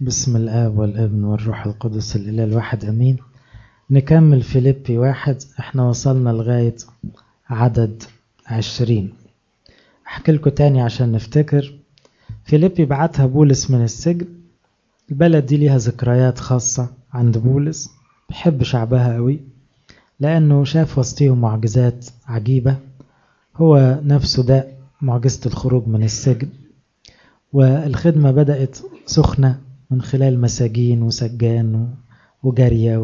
بسم الآب والابن والروح القدس الإله الواحد أمين نكمل فيليبي واحد احنا وصلنا لغاية عدد عشرين أحكي لكم تاني عشان نفتكر فيليبي بعتها بولس من السجن البلد دي ليها ذكريات خاصة عند بولس بحب شعبها قوي لأنه شاف وسطيهم معجزات عجيبة هو نفسه ده معجزة الخروج من السجن والخدمة بدأت سخنة من خلال مساجين وسجان وجارية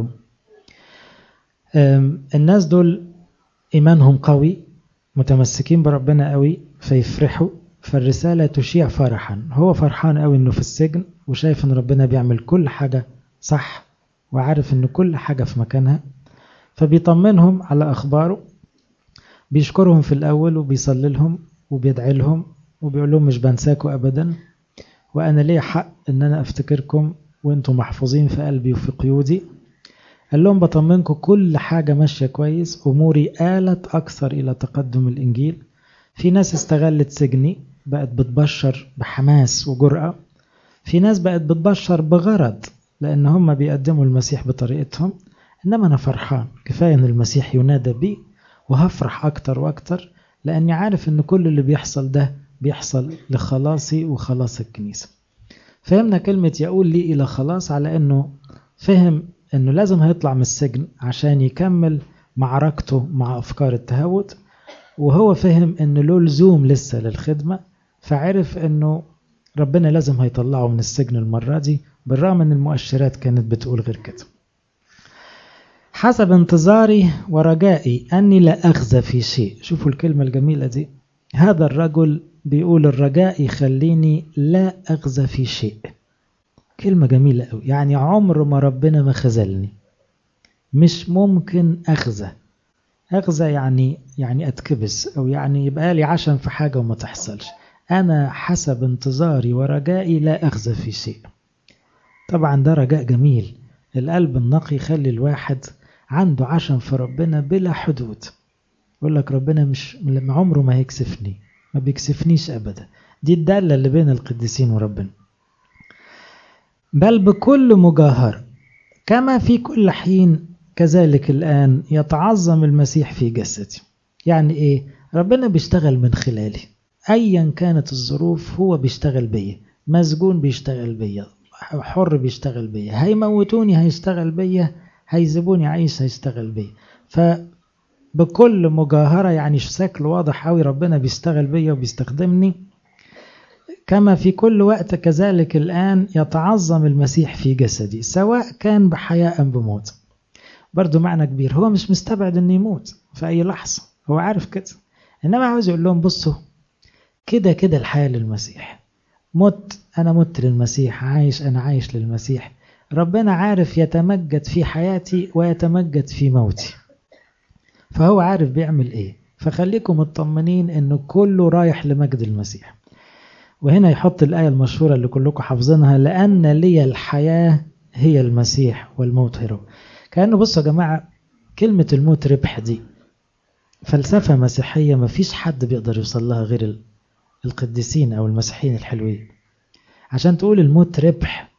الناس دول إيمانهم قوي متمسكين بربنا قوي فيفرحوا فالرسالة تشيع فرحا هو فرحان قوي انه في السجن وشايف ان ربنا بيعمل كل حاجة صح وعارف ان كل حاجة في مكانها فبيطمنهم على اخباره بيشكرهم في الاول وبيصلي لهم وبيدعي لهم وبيقول لهم مش بنساكم ابدا وانا ليه حق ان انا افتكركم وانتم محفوظين في قلبي وفي قيودي قال لهم بطمنكم كل حاجة ماشية كويس أموري آلت أكثر إلى تقدم الإنجيل في ناس استغلت سجني بقت بتبشر بحماس وجرأة في ناس بقت بتبشر بغرض لأن هم بيقدموا المسيح بطريقتهم إنما أنا فرحان كفاية إن المسيح ينادى بي وهفرح أكتر وأكتر لأني عارف إن كل اللي بيحصل ده بيحصل لخلاصي وخلاص الكنيسة فهمنا كلمة يقول لي إلى خلاص على إنه فهم إنه لازم هيطلع من السجن عشان يكمل معركته مع أفكار التهوت وهو فهم إنه له لزوم لسه للخدمة فعرف إنه ربنا لازم هيطلعه من السجن المرة دي بالرغم إن المؤشرات كانت بتقول غير كده حسب انتظاري ورجائي أني لا أخزى في شيء شوفوا الكلمة الجميلة دي هذا الرجل بيقول الرجاء يخليني لا أخزى في شيء كلمة جميلة قوي يعني عمر ما ربنا ما خذلني مش ممكن أخزى أخزى يعني يعني أتكبس أو يعني يبقى لي عشم في حاجة وما تحصلش أنا حسب انتظاري ورجائي لا أخزى في شيء طبعا ده رجاء جميل القلب النقي يخلي الواحد عنده عشم في ربنا بلا حدود يقول لك ربنا مش عمره ما هيكسفني ما بيكسفنيش أبدا دي الدالة اللي بين القديسين وربنا بل بكل مجاهرة كما في كل حين كذلك الآن يتعظم المسيح في جسدي يعني إيه ربنا بيشتغل من خلالي أيا كانت الظروف هو بيشتغل بيا مسجون بيشتغل بيا حر بيشتغل بيا هيموتوني هيشتغل بيا هيسيبوني عايش هيشتغل بيا فبكل مجاهرة يعني شكل واضح قوي ربنا بيشتغل بيا وبيستخدمني كما في كل وقت كذلك الآن يتعظم المسيح في جسدي سواء كان بحياة أم بموت برضو معنى كبير هو مش مستبعد أنه يموت في أي لحظة هو عارف كده إنما عاوز يقول لهم بصوا كده كده الحياة للمسيح مت أنا مت للمسيح عايش أنا عايش للمسيح ربنا عارف يتمجد في حياتي ويتمجد في موتي فهو عارف بيعمل إيه فخليكم مطمنين إنه كله رايح لمجد المسيح وهنا يحط الآية المشهورة اللي كلكم حافظينها لأن لي الحياة هي المسيح والموت هرب كأنه بصوا يا جماعة كلمة الموت ربح دي فلسفة مسيحية ما فيش حد بيقدر يوصل لها غير القديسين أو المسيحيين الحلوين عشان تقول الموت ربح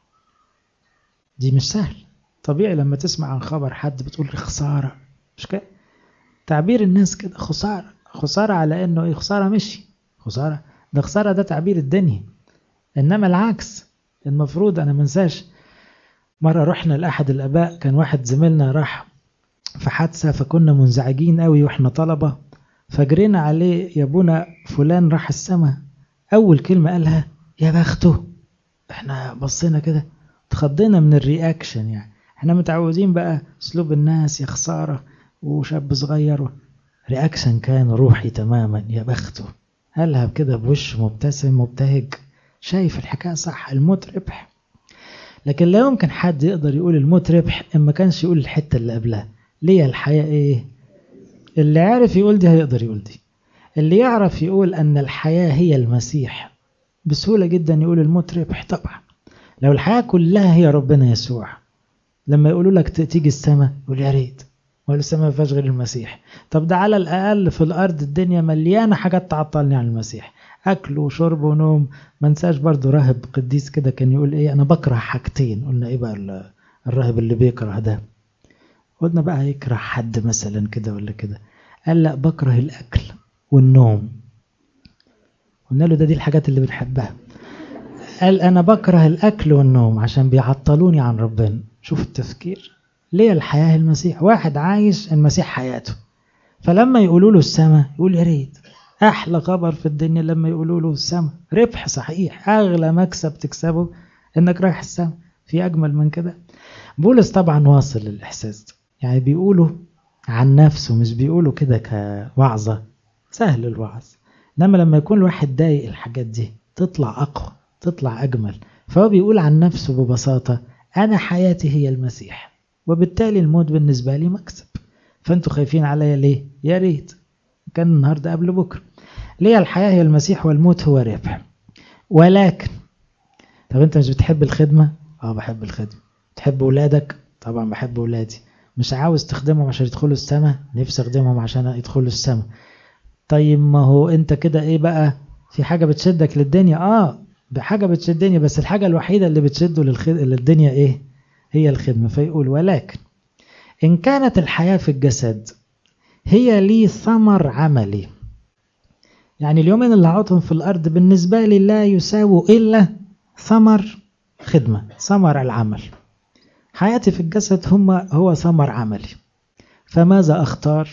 دي مش سهل طبيعي لما تسمع عن خبر حد بتقول خسارة مش كده تعبير الناس كده خسارة خسارة على انه ايه خسارة مشي خسارة ده خسارة ده تعبير الدنيا انما العكس المفروض انا منساش مرة رحنا لأحد الآباء كان واحد زميلنا راح في حادثة فكنا منزعجين قوي واحنا طلبة فجرينا عليه يا ابونا فلان راح السما أول كلمة قالها يا بخته احنا بصينا كده اتخضينا من الرياكشن يعني احنا متعودين بقى اسلوب الناس يا خسارة وشاب صغير رياكشن كان روحي تماما يا بخته قالها كده بوش مبتسم مبتهج شايف الحكاية صح الموت ربح لكن لا يمكن حد يقدر يقول الموت ربح إن ما كانش يقول الحتة اللي قبلها ليه الحياة ايه اللي عارف يقول دي هيقدر يقول دي اللي يعرف يقول أن الحياة هي المسيح بسهولة جدا يقول الموت ربح طبعا لو الحياة كلها هي ربنا يسوع لما يقولوا لك تيجي السماء يقول يا ريت والسماء ما فيهاش غير المسيح طب ده على الأقل في الأرض الدنيا مليانة حاجات تعطلني عن المسيح أكل وشرب ونوم ما نساش برضو راهب قديس كده كان يقول إيه أنا بكره حاجتين قلنا إيه بقى الراهب اللي بيكره ده قلنا بقى يكره حد مثلا كده ولا كده قال لا بكره الأكل والنوم قلنا له ده دي الحاجات اللي بنحبها قال أنا بكره الأكل والنوم عشان بيعطلوني عن ربنا شوف التفكير ليه الحياة المسيح واحد عايش المسيح حياته فلما يقولوا له السماء يقول يا ريت أحلى خبر في الدنيا لما يقولوا له السماء ربح صحيح أغلى مكسب تكسبه إنك رايح السماء في أجمل من كده بولس طبعا واصل للإحساس ده يعني بيقولوا عن نفسه مش بيقولوا كده كوعظة سهل الوعظ إنما لما يكون الواحد ضايق الحاجات دي تطلع أقوى تطلع أجمل فهو بيقول عن نفسه ببساطة أنا حياتي هي المسيح وبالتالي الموت بالنسبة لي مكسب فأنتوا خايفين عليا ليه؟ يا ريت كان النهاردة قبل بكرة ليه الحياة هي المسيح والموت هو ربح ولكن طب أنت مش بتحب الخدمة؟ آه بحب الخدمة تحب ولادك؟ طبعا بحب ولادي مش عاوز تخدمهم عشان يدخلوا السماء نفسي اخدمهم عشان يدخلوا السماء طيب ما هو انت كده ايه بقى في حاجة بتشدك للدنيا اه بحاجة بتشدني بس الحاجة الوحيدة اللي بتشده للخد... للدنيا ايه هي الخدمة فيقول ولكن إن كانت الحياة في الجسد هي لي ثمر عملي يعني اليومين اللي هقعدهم في الأرض بالنسبة لي لا يساووا إلا ثمر خدمة ثمر العمل حياتي في الجسد هم هو ثمر عملي فماذا أختار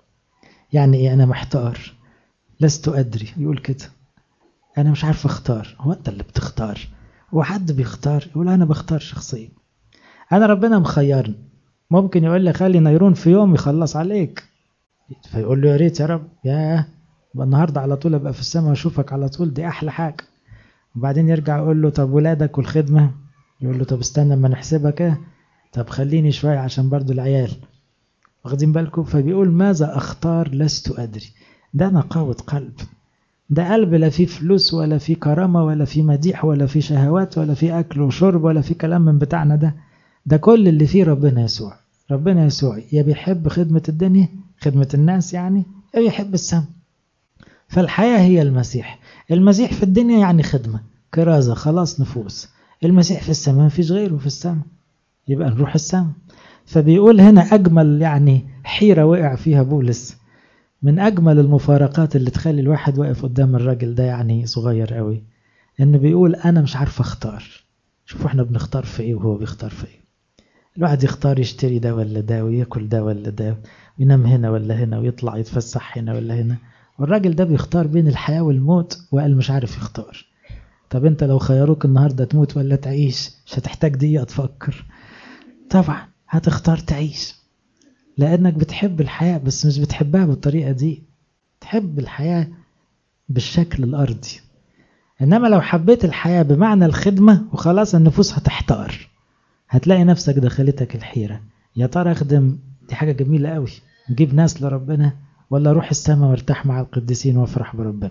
يعني إيه أنا محتار لست أدري يقول كده أنا مش عارف أختار هو أنت اللي بتختار هو حد بيختار يقول أنا بختار شخصيا أنا ربنا مخيرني ممكن يقول لي خلي نيرون في يوم يخلص عليك فيقول له يا ريت يا رب يا النهارده على طول ابقى في السماء واشوفك على طول دي احلى حاجه وبعدين يرجع يقول له طب ولادك والخدمه يقول له طب استنى اما نحسبها كده طب خليني شويه عشان برضو العيال واخدين بالكم فبيقول ماذا اختار لست ادري ده نقاوه قلب ده قلب لا فيه فلوس ولا فيه كرامه ولا فيه مديح ولا فيه شهوات ولا فيه اكل وشرب ولا فيه كلام من بتاعنا ده ده كل اللي فيه ربنا يسوع ربنا يسوع يا بيحب خدمة الدنيا خدمة الناس يعني يا بيحب السماء فالحياة هي المسيح المسيح في الدنيا يعني خدمة كرازة خلاص نفوس المسيح في السماء مفيش غيره في السماء يبقى نروح السماء فبيقول هنا أجمل يعني حيرة وقع فيها بولس من أجمل المفارقات اللي تخلي الواحد واقف قدام الراجل ده يعني صغير قوي إنه بيقول أنا مش عارف أختار شوفوا احنا بنختار في إيه وهو بيختار في إيه الواحد يختار يشتري ده ولا ده وياكل ده ولا ده وينام هنا ولا هنا ويطلع يتفسح هنا ولا هنا والراجل ده بيختار بين الحياة والموت وقال مش عارف يختار طب انت لو خيروك النهاردة تموت ولا تعيش مش هتحتاج دقيقة تفكر طبعا هتختار تعيش لأنك بتحب الحياة بس مش بتحبها بالطريقة دي تحب الحياة بالشكل الأرضي إنما لو حبيت الحياة بمعنى الخدمة وخلاص النفوس هتحتار هتلاقي نفسك دخلتك الحيرة يا ترى اخدم دي حاجة جميلة قوي نجيب ناس لربنا ولا اروح السماء وارتاح مع القديسين وافرح بربنا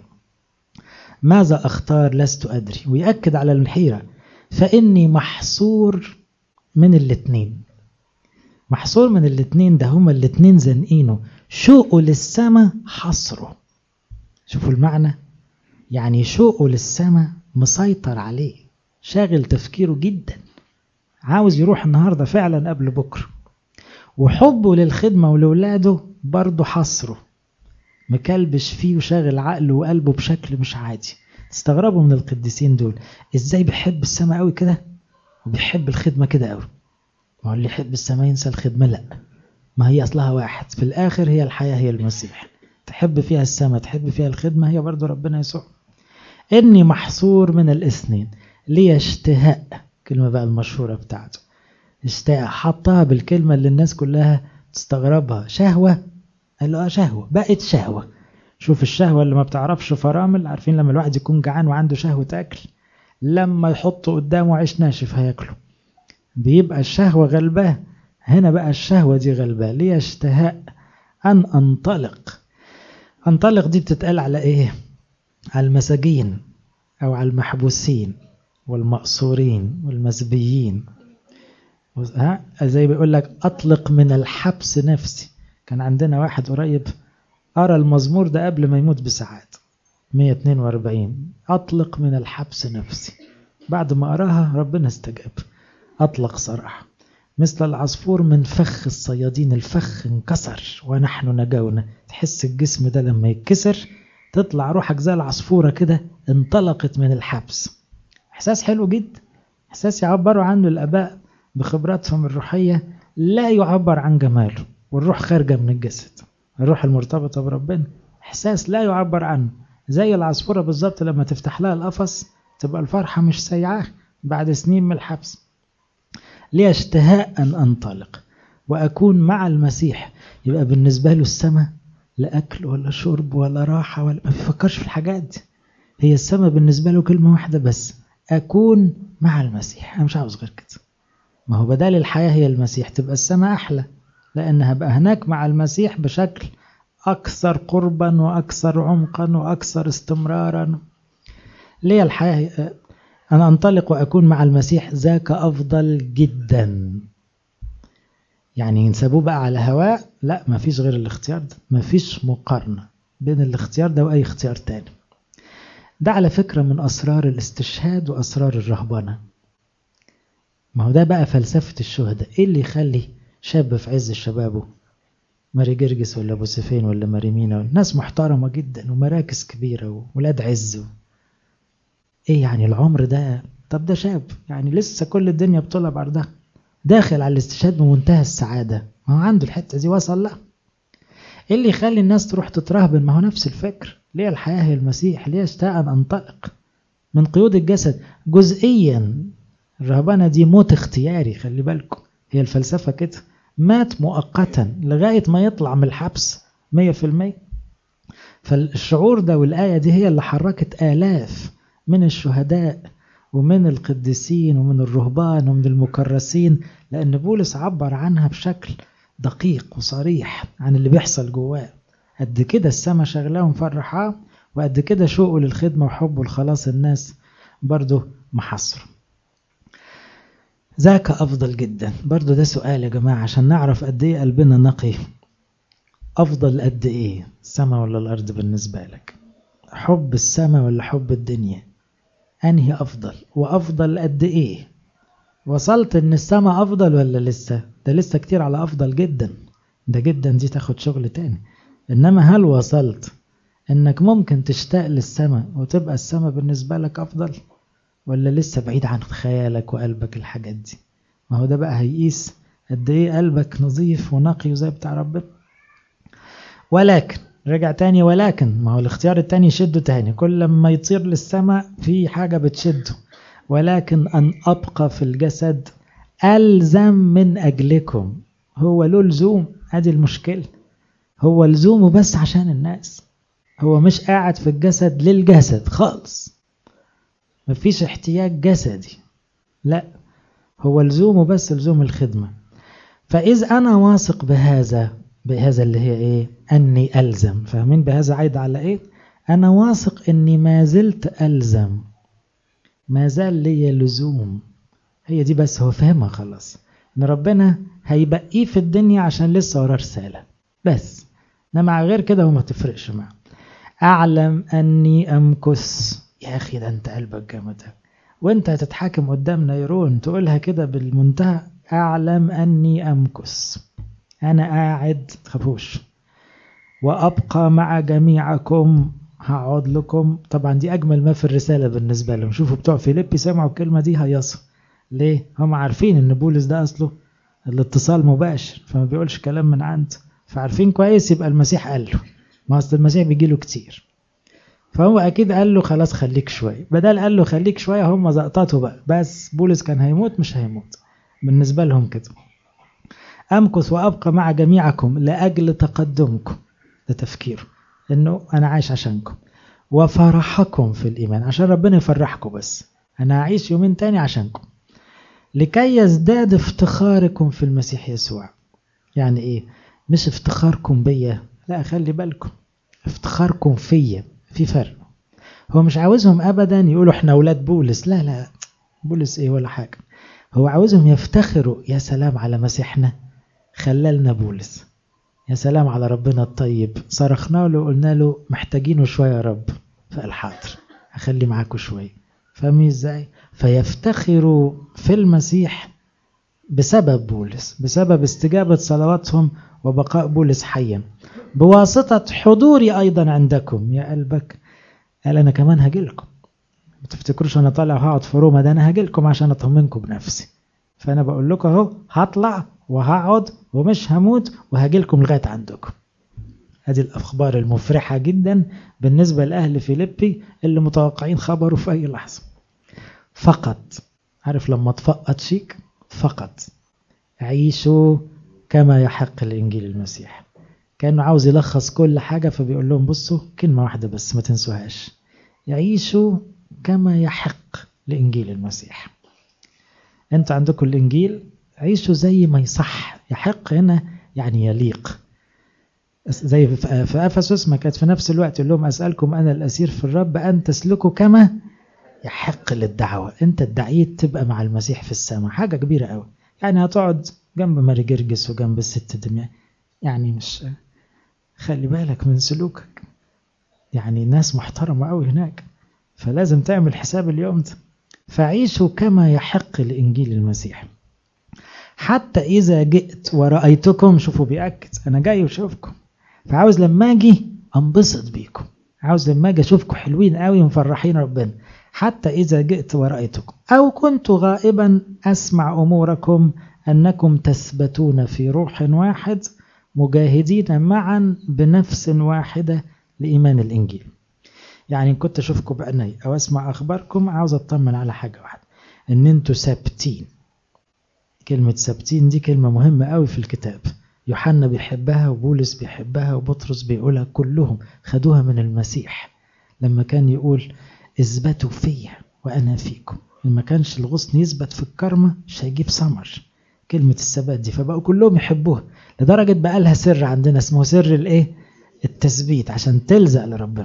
ماذا اختار لست ادري ويأكد على الحيرة فاني محصور من الاتنين محصور من الاتنين ده هما الاتنين زنقينه شوقه للسماء حصره شوفوا المعنى يعني شوقه للسماء مسيطر عليه شاغل تفكيره جدا عاوز يروح النهاردة فعلا قبل بكرة وحبه للخدمة ولولاده برضه حصره مكلبش فيه وشاغل عقله وقلبه بشكل مش عادي تستغربوا من القديسين دول ازاي بيحب السماء قوي كده وبيحب الخدمة كده قوي ما هو اللي يحب السماء ينسى الخدمة لا ما هي أصلها واحد في الآخر هي الحياة هي المسيح تحب فيها السماء تحب فيها الخدمة هي برضه ربنا يسوع إني محصور من الاثنين لي اشتهاء كلمة بقى المشهورة بتاعته اشتاق حطها بالكلمة اللي الناس كلها تستغربها شهوة قال له اه شهوة بقت شهوة شوف الشهوة اللي ما بتعرفش فرامل عارفين لما الواحد يكون جعان وعنده شهوة أكل لما يحطه قدامه عيش ناشف هياكله بيبقى الشهوة غلباه هنا بقى الشهوة دي غلباه ليه اشتهاء أن أنطلق أنطلق دي بتتقال على إيه على المساجين أو على المحبوسين والمأسورين والمزبيين ها زي بيقول لك أطلق من الحبس نفسي كان عندنا واحد قريب قرا المزمور ده قبل ما يموت بساعات 142 أطلق من الحبس نفسي بعد ما قراها ربنا استجاب أطلق صراحة مثل العصفور من فخ الصيادين الفخ انكسر ونحن نجونا تحس الجسم ده لما يتكسر تطلع روحك زي العصفورة كده انطلقت من الحبس إحساس حلو جدا إحساس يعبروا عنه الآباء بخبراتهم الروحية لا يعبر عن جماله والروح خارجة من الجسد الروح المرتبطة بربنا إحساس لا يعبر عنه زي العصفورة بالظبط لما تفتح لها القفص تبقى الفرحة مش سيعاه بعد سنين من الحبس لي اشتهاء أن أنطلق وأكون مع المسيح يبقى بالنسبة له السماء لا أكل ولا شرب ولا راحة ولا ما بيفكرش في الحاجات دي هي السماء بالنسبة له كلمة واحدة بس أكون مع المسيح أنا مش عاوز غير كده ما هو بدال الحياة هي المسيح تبقى السماء أحلى لأن هبقى هناك مع المسيح بشكل أكثر قربا وأكثر عمقا وأكثر استمرارا ليه الحياة أنا أنطلق وأكون مع المسيح ذاك أفضل جدا يعني ينسبوه بقى على هواء لا ما فيش غير الاختيار ده ما فيش مقارنة بين الاختيار ده وأي اختيار تاني ده على فكرة من أسرار الاستشهاد وأسرار الرهبنة ما هو ده بقى فلسفة الشهداء إيه اللي يخلي شاب في عز شبابه ماري جرجس ولا أبو سفين ولا ماري مينا ناس محترمة جدا ومراكز كبيرة وولاد عز إيه يعني العمر ده طب ده شاب يعني لسه كل الدنيا بتطلب عرضها داخل على الاستشهاد بمنتهى السعادة ما هو عنده الحتة دي وصل لها ايه اللي يخلي الناس تروح تترهبن ما هو نفس الفكر ليه الحياة هي المسيح ليه اشتاق أن أنطلق من قيود الجسد جزئيا الرهبنة دي موت اختياري خلي بالكم هي الفلسفة كده مات مؤقتا لغاية ما يطلع من الحبس مية في المية فالشعور ده والآية دي هي اللي حركت آلاف من الشهداء ومن القديسين ومن الرهبان ومن المكرسين لأن بولس عبر عنها بشكل دقيق وصريح عن اللي بيحصل جواه قد كده السما شغلاه ومفرحاه وقد كده شوقه للخدمة وحبه لخلاص الناس برضه محصره ذاك أفضل جدا برضه ده سؤال يا جماعة عشان نعرف قد إيه قلبنا نقي أفضل قد إيه السما ولا الأرض بالنسبة لك حب السما ولا حب الدنيا أنهي أفضل وأفضل قد إيه وصلت إن السما أفضل ولا لسه ده لسه كتير على أفضل جدا ده جدا دي تاخد شغل تاني إنما هل وصلت إنك ممكن تشتاق للسما وتبقى السما بالنسبة لك أفضل ولا لسه بعيد عن خيالك وقلبك الحاجات دي ما هو ده بقى هيقيس قد إيه قلبك نظيف ونقي وزي بتاع ربنا ولكن رجع تاني ولكن ما هو الاختيار التاني يشده تاني كل لما يطير للسماء في حاجة بتشده ولكن أن أبقى في الجسد ألزم من أجلكم هو له لزوم ادي المشكلة هو لزومه بس عشان الناس هو مش قاعد في الجسد للجسد خالص مفيش احتياج جسدي لا هو لزومه بس لزوم الخدمة فإذ أنا واثق بهذا بهذا اللي هي إيه أني ألزم فاهمين بهذا عايد على إيه أنا واثق أني ما زلت ألزم ما زال لي لزوم هي دي بس هو فاهمها خلاص ان ربنا هيبقيه في الدنيا عشان لسه وراه رساله بس انما غير كده هو ما تفرقش معاه اعلم اني امكث يا اخي ده انت قلبك جامد وانت هتتحاكم قدام نيرون تقولها كده بالمنتهى اعلم اني امكث انا قاعد تخافوش وابقى مع جميعكم هقعد لكم طبعا دي اجمل ما في الرساله بالنسبه لهم شوفوا بتوع فيليبي سمعوا الكلمه دي هيصوا ليه هم عارفين ان بولس ده اصله الاتصال مباشر فما بيقولش كلام من عنده فعارفين كويس يبقى المسيح قال له ما اصل المسيح بيجي له كتير فهو اكيد قال له خلاص خليك شويه بدل قال له خليك شويه هم زقطته بقى بس بولس كان هيموت مش هيموت بالنسبه لهم كده امكث وابقى مع جميعكم لاجل تقدمكم ده تفكيره انه انا عايش عشانكم وفرحكم في الايمان عشان ربنا يفرحكم بس انا هعيش يومين تاني عشانكم لكي يزداد افتخاركم في المسيح يسوع يعني ايه مش افتخاركم بيا لا خلي بالكم افتخاركم فيا في فرق هو مش عاوزهم ابدا يقولوا احنا اولاد بولس لا لا بولس ايه ولا حاجه هو عاوزهم يفتخروا يا سلام على مسيحنا خللنا بولس يا سلام على ربنا الطيب صرخنا له وقلنا له محتاجينه شوية يا رب فقال حاضر هخلي معاكم شوية فاهمين ازاي فيفتخروا في المسيح بسبب بولس بسبب استجابة صلواتهم وبقاء بولس حيا بواسطة حضوري أيضا عندكم يا قلبك قال أنا كمان هجيلكم ما تفتكروش أنا طالع وهقعد في روما ده أنا هجيلكم عشان أطمنكم بنفسي فأنا بقول لكم أهو هطلع وهقعد ومش هموت وهجيلكم لغاية عندكم هذه الأخبار المفرحة جدا بالنسبة لأهل فيليبي اللي متوقعين خبره في أي لحظة فقط عارف لما تفقط شيك فقط عيشوا كما يحق الإنجيل المسيح كأنه عاوز يلخص كل حاجة فبيقول لهم بصوا كلمة واحدة بس ما تنسوهاش يعيشوا كما يحق لإنجيل المسيح انتوا عندكم الإنجيل عيشوا زي ما يصح يحق هنا يعني يليق زي في أفسس ما كانت في نفس الوقت يقول لهم أسألكم أنا الأسير في الرب أن تسلكوا كما يحق للدعوة أنت ادعيت تبقى مع المسيح في السماء حاجة كبيرة قوي يعني هتقعد جنب ماري جرجس وجنب الست دمياء يعني مش خلي بالك من سلوكك يعني ناس محترمة قوي هناك فلازم تعمل حساب اليوم ده فعيشوا كما يحق لإنجيل المسيح حتى إذا جئت ورأيتكم شوفوا بيأكد أنا جاي وشوفكم فعاوز لما أجي أنبسط بيكم عاوز لما أجي أشوفكم حلوين قوي ومفرحين ربنا حتى إذا جئت ورأيتكم أو كنت غائبا أسمع أموركم أنكم تثبتون في روح واحد مجاهدين معا بنفس واحدة لإيمان الإنجيل يعني كنت أشوفكم بعيني أو أسمع أخباركم عاوز أطمن على حاجة واحدة إن أنتوا ثابتين كلمة ثابتين دي كلمة مهمة قوي في الكتاب يوحنا بيحبها وبولس بيحبها وبطرس بيقولها كلهم خدوها من المسيح لما كان يقول اثبتوا فيا وأنا فيكم ما كانش الغصن يثبت في الكرمة مش هيجيب ثمر كلمة الثبات دي فبقوا كلهم يحبوها لدرجة بقى لها سر عندنا اسمه سر الايه التثبيت عشان تلزق لربنا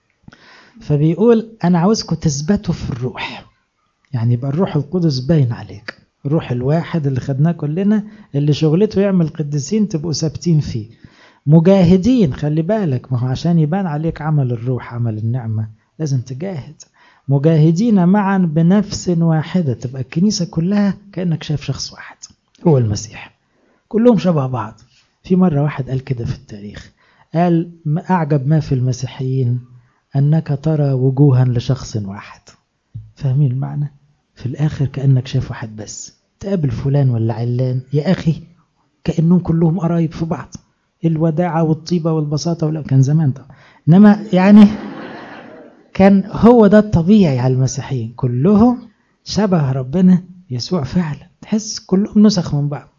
فبيقول أنا عاوزكم تثبتوا في الروح يعني يبقى الروح القدس باين عليك الروح الواحد اللي خدناه كلنا اللي شغلته يعمل قديسين تبقوا ثابتين فيه مجاهدين خلي بالك ما هو عشان يبان عليك عمل الروح عمل النعمة لازم تجاهد مجاهدين معا بنفس واحدة تبقى الكنيسة كلها كأنك شايف شخص واحد هو المسيح كلهم شبه بعض في مرة واحد قال كده في التاريخ قال أعجب ما في المسيحيين أنك ترى وجوها لشخص واحد فاهمين المعنى؟ في الآخر كأنك شايف واحد بس تقابل فلان ولا علان يا أخي كأنهم كلهم قرايب في بعض الوداعة والطيبة والبساطة ولا كان زمان طبعا إنما يعني كان هو ده الطبيعي على المسيحيين كلهم شبه ربنا يسوع فعلا تحس كلهم نسخ من بعض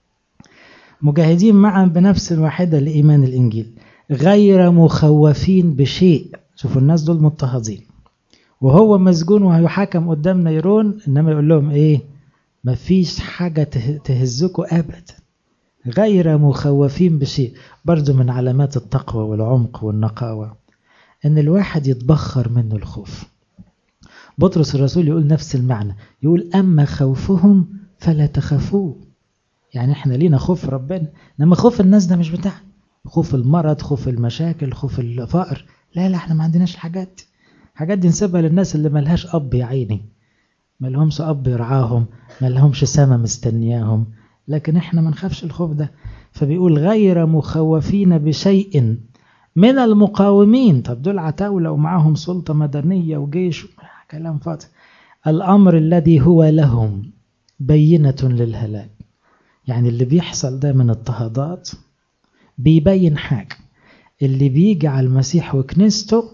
مجاهدين معا بنفس واحدة لإيمان الإنجيل غير مخوفين بشيء شوفوا الناس دول مضطهدين وهو مسجون وهيحاكم قدام نيرون إنما يقول لهم إيه مفيش حاجة تهزكوا أبدا غير مخوفين بشيء برضو من علامات التقوى والعمق والنقاوة ان الواحد يتبخر منه الخوف بطرس الرسول يقول نفس المعنى يقول اما خوفهم فلا تخافوه يعني احنا لينا خوف ربنا انما خوف الناس ده مش بتاعنا خوف المرض خوف المشاكل خوف الفقر لا لا احنا ما عندناش الحاجات دي الحاجات دي نسيبها للناس اللي ملهاش اب يا عيني ما لهمش اب يرعاهم ما لهمش سما مستنياهم لكن احنا ما نخافش الخوف ده فبيقول غير مخوفين بشيء من المقاومين طب دول عتاولة ومعاهم سلطة مدنية وجيش كلام فاضي الأمر الذي هو لهم بينة للهلاك يعني اللي بيحصل ده من اضطهادات بيبين حاجة اللي بيجي على المسيح وكنيسته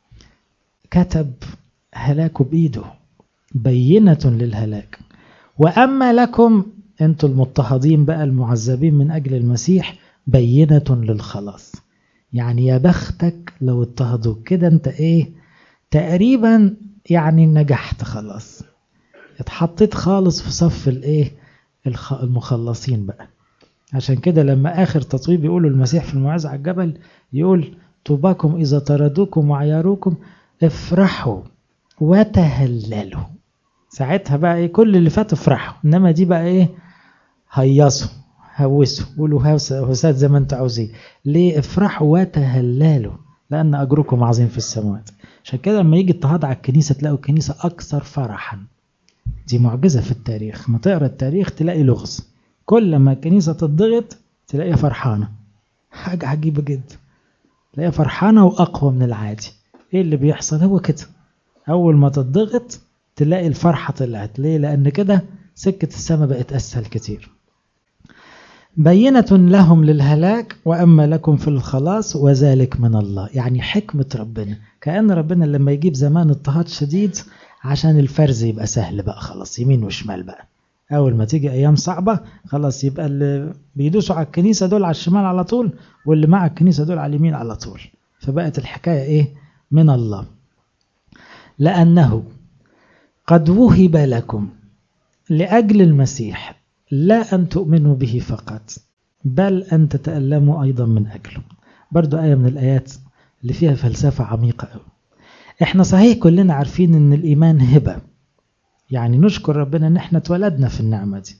كتب هلاكه بإيده بينة للهلاك وأما لكم أنتوا المضطهدين بقى المعذبين من أجل المسيح بينة للخلاص يعني يا بختك لو اضطهدوك كده انت ايه تقريبا يعني نجحت خلاص اتحطيت خالص في صف الايه المخلصين بقى عشان كده لما اخر تطويب يقولوا المسيح في الموعظة على الجبل يقول طوباكم اذا طردوكم وعياروكم افرحوا وتهللوا ساعتها بقى ايه كل اللي فات افرحوا انما دي بقى ايه هيصوا هوسوا قولوا هوسات زي ما انتوا عاوزين ليه افرحوا وتهللوا لأن أجركم عظيم في السماوات عشان كده لما يجي اضطهاد على الكنيسة تلاقوا الكنيسة أكثر فرحا دي معجزة في التاريخ ما تقرا التاريخ تلاقي لغز كل ما الكنيسة تضغط تلاقيها فرحانة حاجة عجيبة جدا تلاقيها فرحانة وأقوى من العادي إيه اللي بيحصل هو كده أول ما تضغط تلاقي الفرحة طلعت ليه لأن كده سكة السماء بقت أسهل كتير بينة لهم للهلاك وأما لكم في الخلاص وذلك من الله يعني حكمة ربنا كأن ربنا لما يجيب زمان اضطهاد شديد عشان الفرز يبقى سهل بقى خلاص يمين وشمال بقى أول ما تيجي أيام صعبة خلاص يبقى اللي بيدوسوا على الكنيسة دول على الشمال على طول واللي مع الكنيسة دول على اليمين على طول فبقت الحكاية إيه من الله لأنه قد وهب لكم لأجل المسيح لا أن تؤمنوا به فقط بل أن تتألموا أيضا من أجله برضو آية من الآيات اللي فيها فلسفة عميقة أوي احنا صحيح كلنا عارفين ان الإيمان هبة يعني نشكر ربنا ان احنا اتولدنا في النعمة دي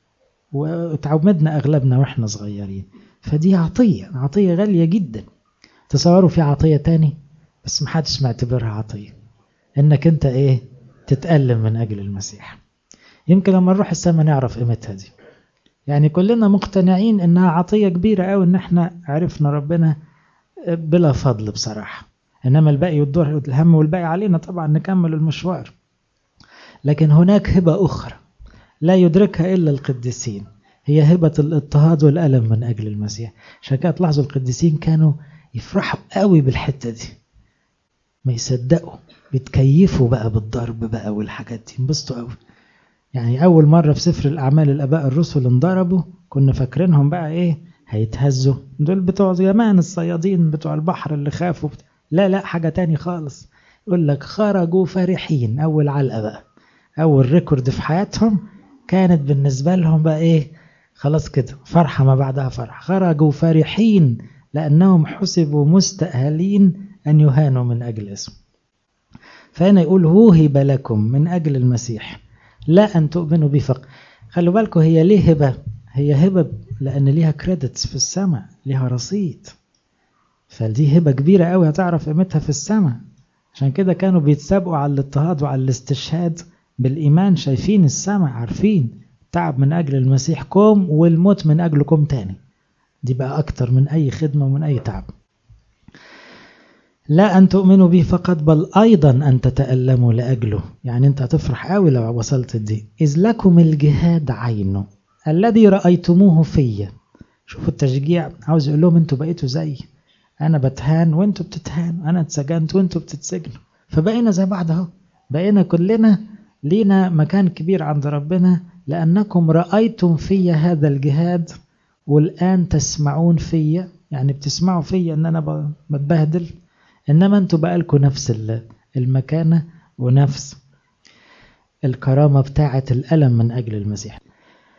وتعودنا أغلبنا واحنا صغيرين فدي عطية عطية غالية جدا تصوروا في عطية تاني بس محدش معتبرها عطية انك انت ايه تتألم من أجل المسيح يمكن لما نروح السماء نعرف قيمتها دي يعني كلنا مقتنعين انها عطية كبيرة قوي ان احنا عرفنا ربنا بلا فضل بصراحة انما الباقي والدور الهم والباقي علينا طبعا نكمل المشوار لكن هناك هبة اخرى لا يدركها الا القديسين هي هبة الاضطهاد والألم من أجل المسيح عشان كده تلاحظوا القديسين كانوا يفرحوا قوي بالحتة دي ما يصدقوا بيتكيفوا بقى بالضرب بقى والحاجات دي انبسطوا قوي يعني أول مرة في سفر الأعمال الآباء الرسل انضربوا كنا فاكرينهم بقى إيه هيتهزوا دول بتوع زمان الصيادين بتوع البحر اللي خافوا بت... لا لا حاجة تاني خالص يقول لك خرجوا فرحين أول علقة بقى أول ريكورد في حياتهم كانت بالنسبة لهم بقى إيه خلاص كده فرحة ما بعدها فرحة خرجوا فرحين لأنهم حسبوا مستأهلين أن يهانوا من أجل اسمه فهنا يقول وهب لكم من أجل المسيح لا أن تؤمنوا به فقط خلوا بالكم هي ليه هبة هي هبة لأن ليها كريدتس في السماء ليها رصيد فدي هبة كبيرة قوي هتعرف قيمتها في السماء عشان كده كانوا بيتسابقوا على الاضطهاد وعلى الاستشهاد بالإيمان شايفين السماء عارفين تعب من أجل المسيح كوم والموت من أجلكم تاني دي بقى أكتر من أي خدمة ومن أي تعب لا أن تؤمنوا به فقط بل أيضا أن تتألموا لأجله يعني أنت هتفرح قوي لو وصلت دي إذ لكم الجهاد عينه الذي رأيتموه فيا شوفوا التشجيع عاوز يقول لهم أنتوا بقيتوا زي أنا بتهان وأنتوا بتتهانوا أنا اتسجنت وأنتوا بتتسجنوا فبقينا زي بعض أهو بقينا كلنا لينا مكان كبير عند ربنا لأنكم رأيتم في هذا الجهاد والآن تسمعون فيا يعني بتسمعوا فيا أن أنا بتبهدل إنما أنتوا بقالكم نفس المكانة ونفس الكرامة بتاعة الألم من أجل المسيح